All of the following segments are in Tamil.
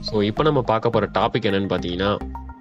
ஸோ இப்போ நம்ம பார்க்க போகிற டாபிக் என்னன்னு பார்த்தீங்கன்னா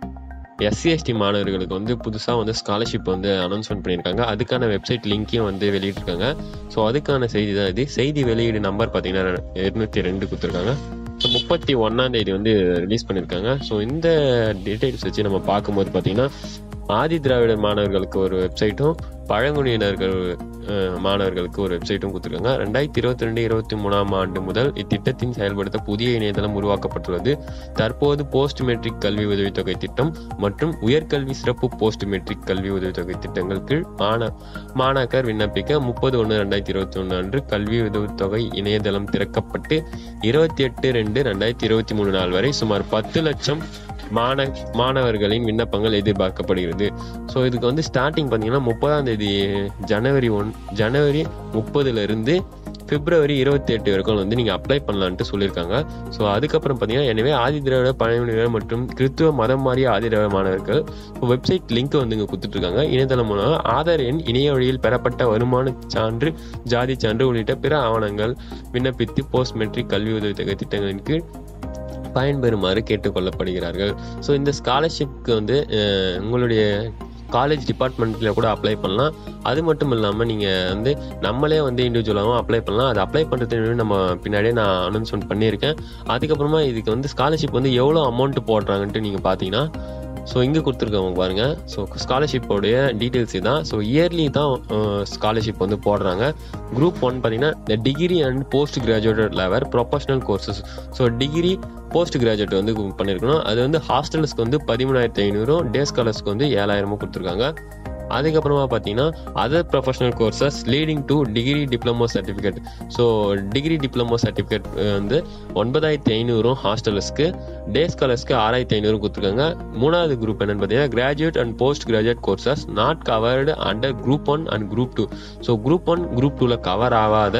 எஸ்சிஎஸ்டி மாணவர்களுக்கு வந்து புதுசாக வந்து ஸ்காலர்ஷிப் வந்து அனௌன்ஸ்மெண்ட் பண்ணியிருக்காங்க அதுக்கான வெப்சைட் லிங்க்கையும் வந்து வெளியிட்டிருக்காங்க ஸோ அதுக்கான செய்தி தான் இது செய்தி வெளியீடு நம்பர் பார்த்தீங்கன்னா இருநூத்தி ரெண்டு கொடுத்துருக்காங்க ஸோ முப்பத்தி ஒன்றாம் தேதி வந்து ரிலீஸ் பண்ணியிருக்காங்க ஸோ இந்த டீட்டெயில்ஸ் வச்சு நம்ம பார்க்கும்போது பார்த்தீங்கன்னா ஆதி திராவிடர் மாணவர்களுக்கு ஒரு வெப்சைட்டும் பழங்குடியினர்கள் அஹ், மாணவர்களுக்கு ஒரு வெப்சைட்டும் கொடுத்துருக்காங்க ரெண்டாயிரத்தி இருபத்தி ரெண்டு இருபத்தி மூணாம் ஆண்டு முதல் இத்திட்டத்தின் செயல்படுத்த புதிய இணையதளம் உருவாக்கப்பட்டுள்ளது தற்போது போஸ்ட் மெட்ரிக் கல்வி உதவித்தொகை திட்டம் மற்றும் உயர்கல்வி சிறப்பு போஸ்ட் மெட்ரிக் கல்வி உதவித்தொகை திட்டங்கள் கீழ் மாண மாணாக்கர் விண்ணப்பிக்க முப்பது ஒன்று ரெண்டாயிரத்தி இருபத்தி ஒன்று அன்று கல்வி உதவித்தொகை இணையதளம் திறக்கப்பட்டு இருபத்தி எட்டு ரெண்டு ரெண்டாயிரத்தி இருபத்தி மூணு நாள் வரை சுமார் பத்து லட்சம் மாண மாணவர்களின் விண்ணப்பங்கள் எதிர்பார்க்கப்படுகிறது ஸோ இதுக்கு வந்து ஸ்டார்டிங் பார்த்தீங்கன்னா முப்பதாம் தேதி ஜனவரி ஒன் ஜனவரி முப்பதுல இருந்து பிப்ரவரி இருபத்தி எட்டு வரைக்கும் வந்து நீங்கள் அப்ளை பண்ணலான்ட்டு சொல்லியிருக்காங்க ஸோ அதுக்கப்புறம் பார்த்தீங்கன்னா எனவே ஆதி திராவிட பழங்குடியினர் மற்றும் கிறித்துவ மதம் மாறிய ஆதி திராவிட மாணவர்கள் வெப்சைட் லிங்க் வந்து இங்கே கொடுத்துட்ருக்காங்க இணையதளம் மூலம் ஆதார் எண் இணைய வழியில் பெறப்பட்ட வருமான சான்று ஜாதி சான்று உள்ளிட்ட பிற ஆவணங்கள் விண்ணப்பித்து போஸ்ட் மெட்ரிக் கல்வி உதவித்தொகை திட்டங்களின் கீழ் பயன்பெறுமாறு கேட்டுக்கொள்ளப்படுகிறார்கள் ஸோ இந்த ஸ்காலர்ஷிப்க்கு வந்து அஹ், உங்களுடைய காலேஜ் டிபார்ட்மெண்ட்டில் கூட அப்ளை பண்ணலாம் அது மட்டும் இல்லாமல் நீங்கள் வந்து நம்மளே வந்து இண்டிவிஜுவலாகவும் அப்ளை பண்ணலாம் அது அப்ளை பண்ணுறதுக்கு நம்ம பின்னாடியே நான் அனௌன்ஸ்மெண்ட் பண்ணியிருக்கேன் அதுக்கப்புறமா இதுக்கு வந்து ஸ்காலர்ஷிப் வந்து எவ்வளோ அமௌண்ட் போடுறாங்கன்ட்டு நீங்கள் பார்த்தீங்கன்னா ஸோ இங்கே கொடுத்துருக்கவங்க பாருங்க ஸோ ஸ்காலர்ஷிப்போடைய டீட்டெயில்ஸ் தான் ஸோ இயர்லி தான் ஸ்காலர்ஷிப் வந்து போடுறாங்க குரூப் ஒன் பார்த்தீங்கன்னா இந்த degree and post graduate level professional courses so degree post graduate வந்து பண்ணியிருக்கணும் அது வந்து ஹாஸ்டல்ஸ்க்கு வந்து பதிமூணாயிரத்தி ஐநூறும் டே ஸ்காலர்ஸ்க்கு வந்து ஏழாயிரமும் கொடுத்துருக்காங்க அதுக்கப்புறமா பார்த்தீங்கன்னா other professional courses leading to degree diploma certificate so degree diploma certificate வந்து ஒன்பதாயிரத்தி ஐநூறும் ஹாஸ்டல்ஸ்க்கு டே ஸ்காலர்ஸ்க்கு ஆறாயிரத்தி ஐநூறு கொடுத்துருக்காங்க மூணாவது குரூப் என்னன்னு பார்த்தீங்கன்னா graduate and post graduate courses not covered under group one and group two so group one group டூவில் கவர் ஆகாத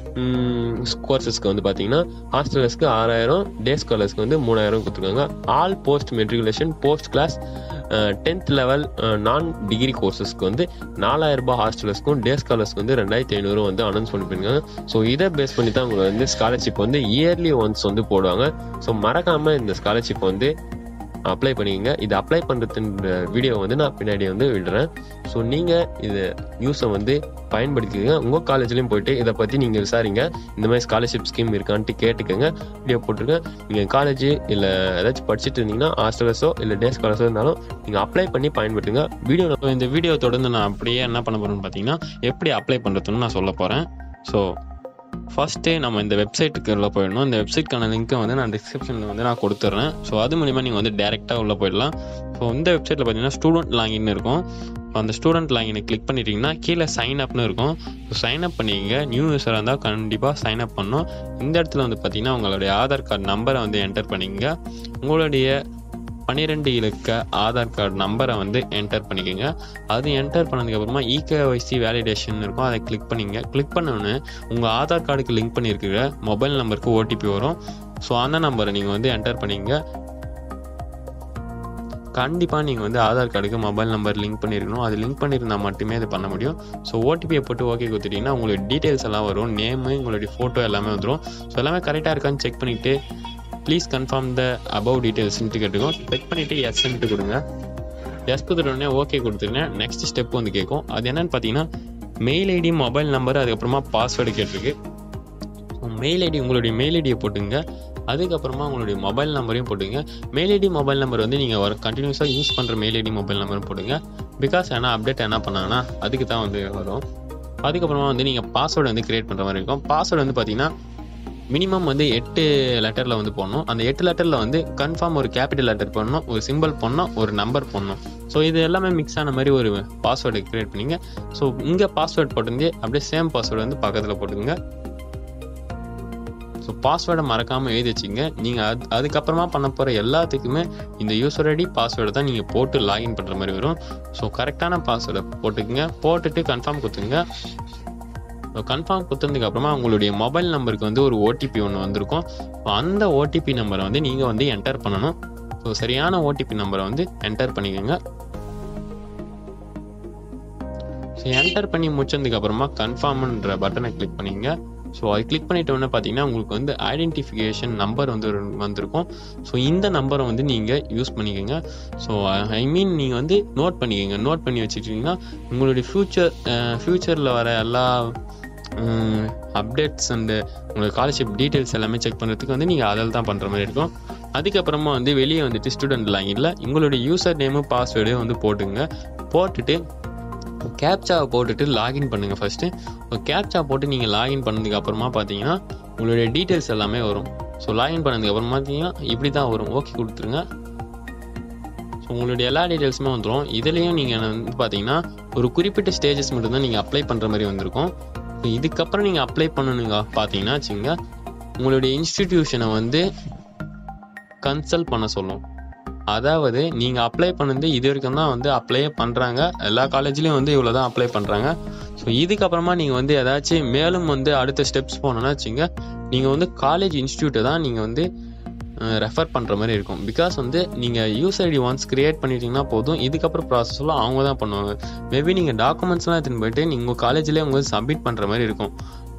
கோர்சஸ்க்கு வந்து பார்த்தீங்கன்னா ஹாஸ்டலர்ஸ்க்கு ஆறாயிரம் டே ஸ்காலர்ஸ்க்கு வந்து மூணாயிரம் கொடுத்துருக்காங்க all post matriculation post class tenth level non degree கோர்சஸ்க்கு வந்து நாலாயிரம் ரூபாய் ஹாஸ்டலர்ஸ்க்கும் டே ஸ்காலர்ஸ்க்கு வந்து ரெண்டாயிரத்தி ஐநூறு வந்து அனௌன்ஸ் பண்ணிருக்காங்க ஸோ இதை பேஸ் பண்ணி தான் உங்களுக்கு வந்து ஸ்காலர்ஷிப் வந்து இயர்லி ஒன்ஸ் வந்து போடுவாங்க ஸோ மறக்காம இந்த ஸ்காலர்ஷிப் வந்து அப்ளை பண்ணிக்கங்க இது அப்ளை பண்ணுறதுன்ற வீடியோ வந்து நான் பின்னாடி வந்து விடுறேன் ஸோ நீங்கள் இது நியூஸை வந்து பயன்படுத்திக்கங்க உங்கள் காலேஜ்லேயும் போயிட்டு இதை பற்றி நீங்கள் விசாரிங்க இந்த மாதிரி ஸ்காலர்ஷிப் ஸ்கீம் இருக்கான்ட்டு கேட்டுக்கங்க வீடியோ போட்டிருக்கேன் நீங்கள் காலேஜ் இல்லை ஏதாச்சும் படிச்சுட்டு இருந்தீங்கன்னா ஹாஸ்டலர்ஸோ இல்லை டே ஸ்காலர்ஸோ இருந்தாலும் நீங்கள் அப்ளை பண்ணி பயன்படுத்துங்க வீடியோ ஸோ இந்த வீடியோ தொடர்ந்து நான் அப்படியே என்ன பண்ண போறேன்னு பார்த்தீங்கன்னா எப்படி அப்ளை பண்ணுறதுன்னு நான் சொல்ல போகிறேன் ஸோ ஃபஸ்ட்டே நம்ம இந்த வெப்சைட்டுக்கு உள்ள போயிடணும் இந்த வெப்சைட்க்கான லிங்க்கை வந்து நான் டிஸ்கிரிப்ஷனில் வந்து நான் கொடுத்துட்றேன் ஸோ அது மூலிமா நீங்கள் வந்து டேரெக்டாக உள்ளே போயிடலாம் ஸோ இந்த வெப்சைட்டில் பார்த்தீங்கன்னா ஸ்டூடெண்ட் லாகின் இருக்கும் அந்த ஸ்டூடெண்ட் லாகினை கிளிக் பண்ணிட்டீங்கன்னா கீழே சைன் அப்னு இருக்கும் ஸோ சைன் அப் பண்ணிக்கங்க நியூ யூஸராக இருந்தால் கண்டிப்பாக சைன் அப் பண்ணணும் இந்த இடத்துல வந்து பார்த்தீங்கன்னா உங்களுடைய ஆதார் கார்டு நம்பரை வந்து என்டர் பண்ணிக்கங்க உங்களுடைய பன்னிரெண்டு இலக்க ஆதார் கார்டு நம்பரை வந்து என்டர் பண்ணிக்கோங்க அது என்டர் பண்ணதுக்கப்புறமா இகேஒய்சி வேலிடேஷன் இருக்கும் அதை கிளிக் பண்ணிங்க கிளிக் பண்ணோன்னே உங்கள் ஆதார் கார்டுக்கு லிங்க் பண்ணியிருக்கிற மொபைல் நம்பருக்கு ஓடிபி வரும் ஸோ அந்த நம்பரை நீங்கள் வந்து என்டர் பண்ணிங்க கண்டிப்பாக நீங்கள் வந்து ஆதார் கார்டுக்கு மொபைல் நம்பர் லிங்க் பண்ணியிருக்கணும் அது லிங்க் பண்ணியிருந்தால் மட்டுமே அது பண்ண முடியும் ஸோ ஓடிபியை போட்டு ஓகே கொடுத்துட்டிங்கன்னா உங்களுக்கு டீட்டெயில்ஸ் எல்லாம் வரும் நேமு உங்களுடைய ஃபோட்டோ எல்லாமே வந்துடும் ஸோ எல்லாமே கரெக்டாக இருக்கான்னு செக் பண்ணிவிட்டு ப்ளீஸ் கன்ஃபார்ம் த அபவ் டீட்டெயில்ஸ்ன்ட்டு கேட்டுக்கோம் செக் பண்ணிவிட்டு எஸ்ன்ட்டு கொடுங்க எஸ் கொடுத்துட்டோடனே ஓகே கொடுத்துருங்க நெக்ஸ்ட் ஸ்டெப் வந்து கேட்கும் அது என்னன்னு பார்த்தீங்கன்னா மெயில் ஐடி மொபைல் நம்பர் அதுக்கப்புறமா பாஸ்வேர்டு கேட்டிருக்கு மெயில் ஐடி உங்களுடைய மெயில் ஐடியை போட்டுங்க அதுக்கப்புறமா உங்களுடைய மொபைல் நம்பரையும் போட்டுங்க மெயில் ஐடி மொபைல் நம்பர் வந்து நீங்கள் ஒரு கண்டினியூஸாக யூஸ் பண்ணுற மெயில் ஐடி மொபைல் நம்பரும் போடுங்க பிகாஸ் ஏன்னா அப்டேட் என்ன பண்ணாங்கன்னா அதுக்கு தான் வந்து வரும் அதுக்கப்புறமா வந்து நீங்கள் பாஸ்வேர்டு வந்து கிரியேட் பண்ணுற மாதிரி இருக்கும் பாஸ்வேர்டு வந்து பார்த்தீங்கன்னா மினிமம் வந்து எட்டு லெட்டரில் வந்து போடணும் அந்த எட்டு லெட்டரில் வந்து கன்ஃபார்ம் ஒரு கேபிட்டல் லெட்டர் போடணும் ஒரு சிம்பிள் போடணும் ஒரு நம்பர் போடணும் ஸோ இது எல்லாமே மிக்ஸ் ஆன மாதிரி ஒரு பாஸ்வேர்டு கிரியேட் பண்ணிங்க ஸோ இங்கே பாஸ்வேர்டு போட்டுருந்து அப்படியே சேம் பாஸ்வேர்டு வந்து பக்கத்தில் போட்டுங்க ஸோ பாஸ்வேர்டை மறக்காமல் எழுதி வச்சுங்க நீங்கள் அது அதுக்கப்புறமா பண்ண போகிற எல்லாத்துக்குமே இந்த யூசர் ஐடி பாஸ்வேர்டை தான் நீங்கள் போட்டு லாகின் பண்ணுற மாதிரி வரும் ஸோ கரெக்டான பாஸ்வேர்டை போட்டுக்குங்க போட்டுட்டு கன்ஃபார்ம் கொடுத்துங்க ஸோ கன்ஃபார்ம் கொடுத்ததுக்கு அப்புறமா உங்களுடைய மொபைல் நம்பருக்கு வந்து ஒரு ஓடிபி ஒன்று வந்திருக்கும் ஸோ அந்த ஓடிபி நம்பரை வந்து நீங்கள் வந்து என்டர் பண்ணணும் ஸோ சரியான ஓடிபி நம்பரை வந்து என்டர் பண்ணிக்கோங்க ஸோ என்டர் பண்ணி முடிச்சதுக்கு அப்புறமா கன்ஃபார்ம்ன்ற பட்டனை கிளிக் பண்ணிங்க ஸோ அது கிளிக் பண்ணிட்ட உடனே பார்த்தீங்கன்னா உங்களுக்கு வந்து ஐடென்டிஃபிகேஷன் நம்பர் வந்து ஒரு- வந்திருக்கும் ஸோ இந்த நம்பரை வந்து நீங்கள் யூஸ் பண்ணிக்கோங்க ஸோ ஐ மீன் நீங்கள் வந்து நோட் பண்ணிக்கோங்க நோட் பண்ணி வச்சுக்கிட்டிங்கன்னா உங்களுடைய ஃப்யூச்சர் ஃப்யூச்சரில் வர எல்லா அப்டேட்ஸ் அண்டு உங்களோட ஸ்காலர்ஷிப் டீட்டெயில்ஸ் எல்லாமே செக் பண்ணுறதுக்கு வந்து நீங்கள் அதில் தான் பண்ணுற மாதிரி இருக்கும் அதுக்கப்புறமா வந்து வெளியே வந்துட்டு ஸ்டூடெண்ட் லாகின்ல உங்களுடைய யூசர் நேமு பாஸ்வேர்டு வந்து போட்டுங்க போட்டுட்டு கேப்சாவை போட்டுட்டு லாகின் பண்ணுங்க ஃபர்ஸ்ட் கேப்சா போட்டு நீங்கள் லாகின் பண்ணதுக்கு அப்புறமா பார்த்தீங்கன்னா உங்களுடைய டீட்டெயில்ஸ் எல்லாமே வரும் ஸோ லாகின் பண்ணதுக்கு அப்புறமா பார்த்தீங்கன்னா இப்படி தான் வரும் ஓகே கொடுத்துருங்க ஸோ உங்களுடைய எல்லா டீட்டெயில்ஸுமே வந்துடும் இதுலேயும் நீங்கள் வந்து பார்த்தீங்கன்னா ஒரு குறிப்பிட்ட ஸ்டேஜஸ் மட்டும் தான் நீங்கள் அப்ளை பண்ணுற மாதிரி வந்திருக்கும் ஸோ இதுக்கப்புறம் நீங்கள் அப்ளை பண்ணணுங்க பார்த்தீங்கன்னா வச்சுங்க உங்களுடைய இன்ஸ்டிடியூஷனை வந்து கன்சல்ட் பண்ண சொல்லும் அதாவது நீங்கள் அப்ளை பண்ணது இது வரைக்கும் தான் வந்து அப்ளையே பண்ணுறாங்க எல்லா காலேஜ்லேயும் வந்து இவ்வளோ தான் அப்ளை பண்ணுறாங்க ஸோ இதுக்கப்புறமா நீங்கள் வந்து ஏதாச்சும் மேலும் வந்து அடுத்த ஸ்டெப்ஸ் போனோன்னா வச்சுங்க நீங்கள் வந்து காலேஜ் இன்ஸ்டியூட்டை தான் நீங்கள் வந்து ரெஃபர் பண்ணுற மாதிரி இருக்கும் பிகாஸ் வந்து நீங்கள் யூஸ் ஐடி ஒன்ஸ் கிரியேட் பண்ணிட்டீங்கன்னா போதும் இதுக்கப்புறம் ப்ராசஸ்லாம் அவங்க தான் பண்ணுவாங்க மேபி நீங்கள் டாக்குமெண்ட்ஸ்லாம் எடுத்துன்னு போயிட்டு நீங்கள் உங்கள் காலேஜ்லேயே உங்களுக்கு சப்மிட் பண்ணுற மாதிரி இருக்கும்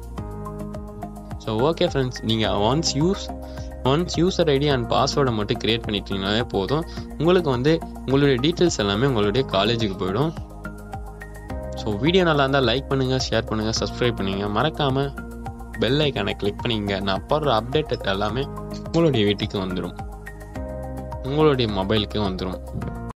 ஸோ ஓகே ஃப்ரெண்ட்ஸ் நீங்கள் once use once user ID and பாஸ்வேர்டை மட்டும் கிரியேட் பண்ணிட்டீங்கனாலே போதும் உங்களுக்கு வந்து உங்களுடைய டீட்டெயில்ஸ் எல்லாமே உங்களுடைய காலேஜுக்கு போயிடும் ஸோ வீடியோ நல்லா இருந்தால் லைக் பண்ணுங்கள் ஷேர் பண்ணுங்கள் சப்ஸ்கிரைப் பண்ணுங்கள் மறக்காமல் பெல் ஐக்கானை கிளிக் பண்ணிங்க நான் போடுற அப்டேட் எல்லாமே உங்களுடைய வீட்டுக்கு வந்துடும் உங்களுடைய மொபைலுக்கு வந்துடும்